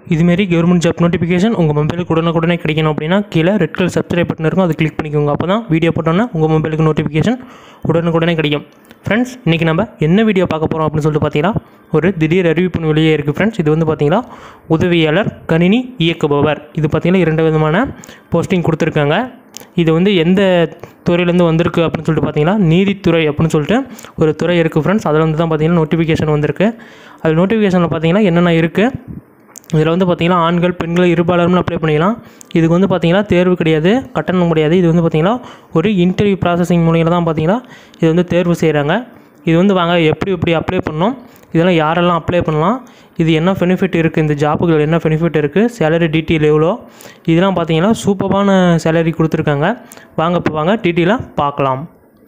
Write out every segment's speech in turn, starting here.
இதுமாரி government job notification உங்கள் மொபைலுக்கு உடனுக்குடனே கிடைக்கணும் அப்படின்னா கீழே ரெட் கலர் சப்ஸ்கிரைப் பட்டன் இருக்கும் அதை கிளிக் பண்ணிக்கோங்க அப்போ தான் வீடியோ போட்டோன்னா உங்கள் மொபைலுக்கு நோட்டிஃபிகேஷன் உடனுக்குடனே கிடைக்கும் ஃப்ரெண்ட்ஸ் இன்றைக்கி நம்ம என்ன வீடியோ பார்க்க போகிறோம் அப்படின்னு சொல்லிட்டு பார்த்தீங்கன்னா ஒரு திடீர் அறிவிப்பு வெளியே இருக்குது ஃப்ரெண்ட்ஸ் இது வந்து பார்த்தீங்கன்னா உதவியாளர் கணினி இயக்குபவர் இது பார்த்தீங்கன்னா இரண்டு விதமான போஸ்டிங் கொடுத்துருக்காங்க இது வந்து எந்த துறையிலேருந்து வந்திருக்கு அப்படின்னு சொல்லிட்டு பார்த்தீங்கன்னா நீதித்துறை அப்படின்னு சொல்லிட்டு ஒரு துறை இருக்குது ஃப்ரெண்ட்ஸ் அதில் வந்து தான் பார்த்தீங்கன்னா நோட்டிஃபிகேஷன் வந்திருக்கு அது நோட்டிஃபிகேஷனில் பார்த்தீங்கன்னா என்னென்ன இருக்குது இதில் வந்து பார்த்தீங்கன்னா ஆண்கள் பெண்கள் இருபாலரும் அப்ளை பண்ணிக்கலாம் இதுக்கு வந்து பார்த்தீங்கன்னா தேர்வு கிடையாது கட்டணம் கிடையாது இது வந்து பார்த்தீங்கன்னா ஒரு இன்டர்வியூ ப்ராசஸிங் மூலியம் தான் பார்த்தீங்கன்னா இது வந்து தேர்வு செய்கிறாங்க இது வந்து வாங்க எப்படி எப்படி அப்ளை பண்ணணும் இதெல்லாம் யாரெல்லாம் அப்ளை பண்ணலாம் இது என்ன பெனிஃபிட் இருக்குது இந்த ஜாப்புகள் என்ன பெனிஃபிட் இருக்குது சேலரி டீட்டெயில் எவ்வளோ இதெல்லாம் பார்த்தீங்கன்னா சூப்பரான சேலரி கொடுத்துருக்காங்க வாங்க இப்போ வாங்க டீட்டெயிலாக பார்க்கலாம்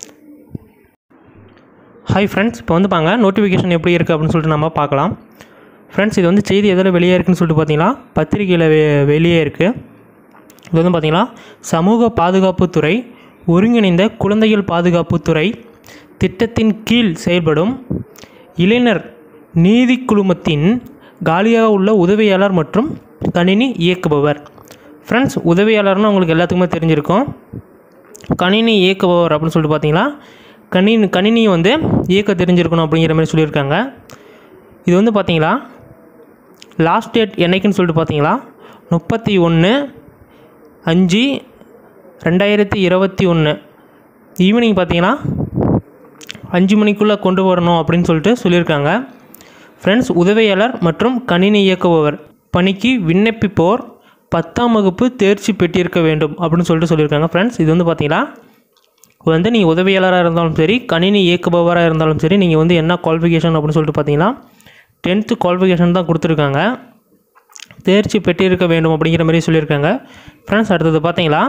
ஹாய் ஃப்ரெண்ட்ஸ் இப்போ வந்து பாங்க நோட்டிஃபிகேஷன் எப்படி இருக்குது அப்படின்னு சொல்லிட்டு நம்ம பார்க்கலாம் ஃப்ரெண்ட்ஸ் இது வந்து செய்தி எதில் வெளியே இருக்குன்னு சொல்லிட்டு பார்த்தீங்கன்னா பத்திரிகையில் வெ வெளியே இருக்குது இது வந்து பார்த்தீங்கன்னா சமூக பாதுகாப்புத்துறை ஒருங்கிணைந்த குழந்தைகள் பாதுகாப்புத்துறை திட்டத்தின் கீழ் செயல்படும் இளைஞர் நீதி குழுமத்தின் காலியாக உள்ள உதவியாளர் மற்றும் கணினி இயக்குபவர் ஃப்ரெண்ட்ஸ் உதவியாளர்னு உங்களுக்கு எல்லாத்துக்குமே தெரிஞ்சிருக்கும் கணினி இயக்குபவர் அப்படின்னு சொல்லிட்டு பார்த்தீங்கன்னா கணினி கணினி வந்து இயக்க தெரிஞ்சிருக்கணும் அப்படிங்கிற மாதிரி சொல்லியிருக்காங்க இது வந்து பார்த்தீங்களா லாஸ்ட் டேட் என்னைக்குன்னு சொல்லிட்டு பார்த்தீங்களா முப்பத்தி ஒன்று அஞ்சு ரெண்டாயிரத்தி இருபத்தி ஒன்று ஈவினிங் பார்த்தீங்கன்னா அஞ்சு மணிக்குள்ளே கொண்டு வரணும் அப்படின்னு சொல்லிட்டு சொல்லியிருக்காங்க ஃப்ரெண்ட்ஸ் உதவியாளர் மற்றும் கணினி இயக்குபவர் பணிக்கு விண்ணப்பிப்போர் பத்தாம் வகுப்பு தேர்ச்சி பெற்றிருக்க வேண்டும் அப்படின்னு சொல்லிட்டு சொல்லியிருக்காங்க ஃப்ரெண்ட்ஸ் இது வந்து பார்த்தீங்கன்னா வந்து நீங்கள் உதவியாளராக இருந்தாலும் சரி கணினி இயக்குபவராக இருந்தாலும் சரி நீங்கள் வந்து என்ன குவாலிஃபிகேஷன் அப்படின்னு சொல்லிட்டு பார்த்தீங்கன்னா டென்த்து குவாலிஃபிகேஷன் தான் கொடுத்துருக்காங்க தேர்ச்சி பெற்றிருக்க வேண்டும் அப்படிங்கிற மாதிரி சொல்லியிருக்காங்க ஃப்ரெண்ட்ஸ் அடுத்தது பார்த்தீங்களா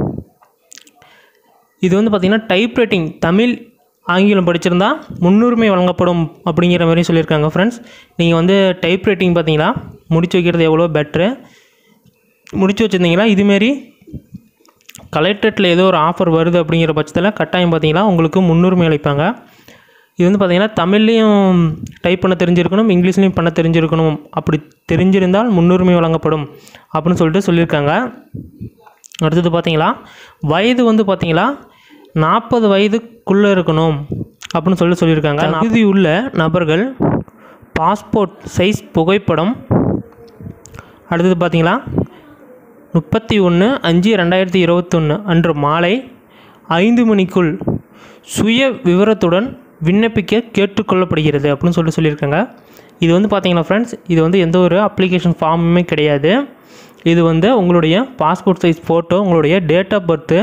இது வந்து பார்த்திங்கன்னா டைப் ரைட்டிங் தமிழ் ஆங்கிலம் படிச்சிருந்தா முன்னுரிமை வழங்கப்படும் அப்படிங்கிற மாதிரி சொல்லியிருக்காங்க ஃப்ரெண்ட்ஸ் நீங்கள் வந்து டைப் ரைட்டிங் பார்த்தீங்கன்னா முடிச்சு வைக்கிறது எவ்வளோ பெட்ரு முடிச்சு வச்சுருந்தீங்களா இதுமாரி கலெக்டரேட்டில் ஏதோ ஒரு ஆஃபர் வருது அப்படிங்கிற பட்சத்தில் கட்டாயம் பார்த்தீங்கன்னா உங்களுக்கு முன்னுரிமை அளிப்பாங்க இது வந்து பார்த்திங்கன்னா தமிழ்லேயும் டைப் பண்ண தெரிஞ்சிருக்கணும் இங்கிலீஷ்லேயும் பண்ண தெரிஞ்சிருக்கணும் அப்படி தெரிஞ்சிருந்தால் முன்னுரிமை வழங்கப்படும் அப்படின்னு சொல்லிட்டு சொல்லியிருக்காங்க அடுத்தது பார்த்தீங்களா வயது வந்து பார்த்தீங்களா நாற்பது வயதுக்குள்ளே இருக்கணும் அப்படின்னு சொல்லி சொல்லியிருக்காங்க தகுதி உள்ள நபர்கள் பாஸ்போர்ட் சைஸ் புகைப்படம் அடுத்தது பார்த்தீங்களா முப்பத்தி ஒன்று அஞ்சு ரெண்டாயிரத்தி இருபத்தொன்று அன்று மாலை ஐந்து மணிக்குள் சுய விவரத்துடன் விண்ணப்பிக்க கேட்டுக்கொள்ளப்படுகிறது அப்படின்னு சொல்லி சொல்லியிருக்காங்க இது வந்து பார்த்தீங்கன்னா ஃப்ரெண்ட்ஸ் இது வந்து எந்த ஒரு அப்ளிகேஷன் ஃபார்முமே கிடையாது இது வந்து உங்களுடைய பாஸ்போர்ட் சைஸ் ஃபோட்டோ உங்களுடைய date of birth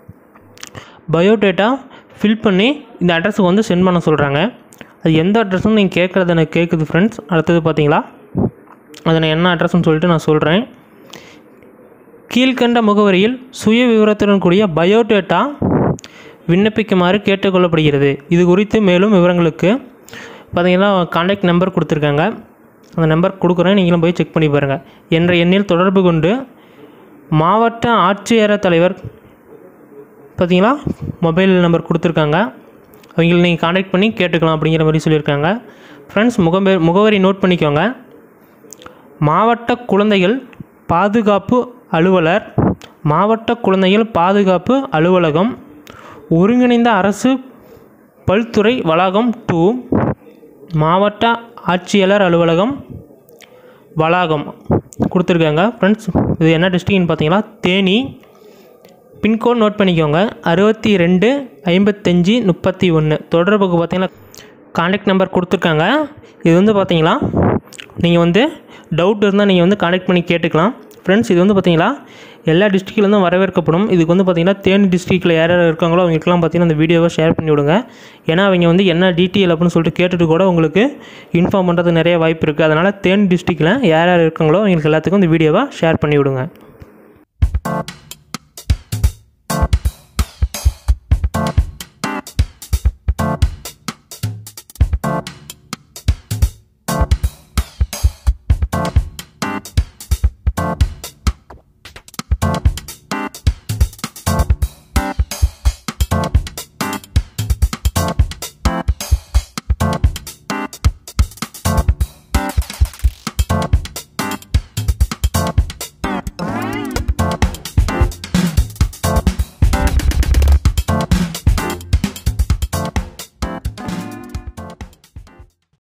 biodata fill பண்ணி இந்த அட்ரஸுக்கு வந்து சென்ட் பண்ண சொல்கிறாங்க அது எந்த அட்ரஸ்னு நீங்கள் கேட்குறது எனக்கு கேட்குது ஃப்ரெண்ட்ஸ் அடுத்தது பார்த்தீங்களா அதை நான் என்ன அட்ரஸ்னு சொல்லிட்டு நான் சொல்கிறேன் கீழ்கண்ட முகவரியில் சுய விவரத்துடன் கூடிய பயோடேட்டா விண்ணப்பிக்குமாறு கேட்டுக்கொள்ளப்படுகிறது இது குறித்து மேலும் விவரங்களுக்கு பார்த்தீங்கன்னா கான்டாக்ட் நம்பர் கொடுத்துருக்காங்க அந்த நம்பர் கொடுக்குறேன் நீங்களும் போய் செக் பண்ணி பாருங்கள் என்ற எண்ணில் தொடர்பு கொண்டு மாவட்ட ஆட்சியர தலைவர் பார்த்தீங்களா மொபைல் நம்பர் கொடுத்துருக்காங்க அவங்களை நீங்கள் காண்டாக்ட் பண்ணி கேட்டுக்கலாம் அப்படிங்கிற மாதிரி சொல்லியிருக்காங்க ஃப்ரெண்ட்ஸ் முகமே முகவரி நோட் பண்ணிக்கோங்க மாவட்ட குழந்தைகள் பாதுகாப்பு அலுவலர் மாவட்ட குழந்தைகள் பாதுகாப்பு அலுவலகம் ஒருங்கிணைந்த அரசு பல்துறை வளாகம் டூ மாவட்ட ஆட்சியாளர் அலுவலகம் வளாகம் கொடுத்துருக்காங்க ஃப்ரெண்ட்ஸ் இது என்ன டிஸ்ட்ரிக்ட்னு பார்த்தீங்கன்னா தேனி பின்கோட் நோட் பண்ணிக்கோங்க அறுபத்தி ரெண்டு ஐம்பத்தஞ்சு முப்பத்தி ஒன்று தொடர்புக்கு பார்த்தீங்கன்னா காண்டாக்ட் நம்பர் கொடுத்துருக்காங்க இது வந்து பார்த்தீங்களா நீங்கள் வந்து டவுட் இருந்தால் நீங்கள் வந்து காண்டாக்ட் பண்ணி கேட்டுக்கலாம் ஃப்ரெண்ட்ஸ் இது வந்து பார்த்தீங்களா எல்லா டிஸ்ட்ரிக்ட்லேருந்தும் வரவேற்கப்படும் இதுக்கு வந்து பார்த்தீங்கன்னா தேனி டிஸ்ட்ரிக்ட்டில் யார் யார் இருக்காங்களோ அவங்களுக்குலாம் பார்த்தீங்கன்னா இந்த வீடியோவை ஷேர் பண்ணி விடுங்க ஏன்னா அவங்க வந்து என்ன டீட்டெயில் அப்படின்னு சொல்லிட்டு கேட்டுட்டு கூட உங்களுக்கு இன்ஃபார்ம் பண்ணுறதுக்கு நிறைய வாய்ப்பு இருக்குது அதனால் தேனி டிஸ்ட்ரிக்ட்டில் யார் யார் இருக்காங்களோ அவங்களுக்கு எல்லாத்துக்கும் இந்த வீடியோவை ஷேர் பண்ணி விடுங்க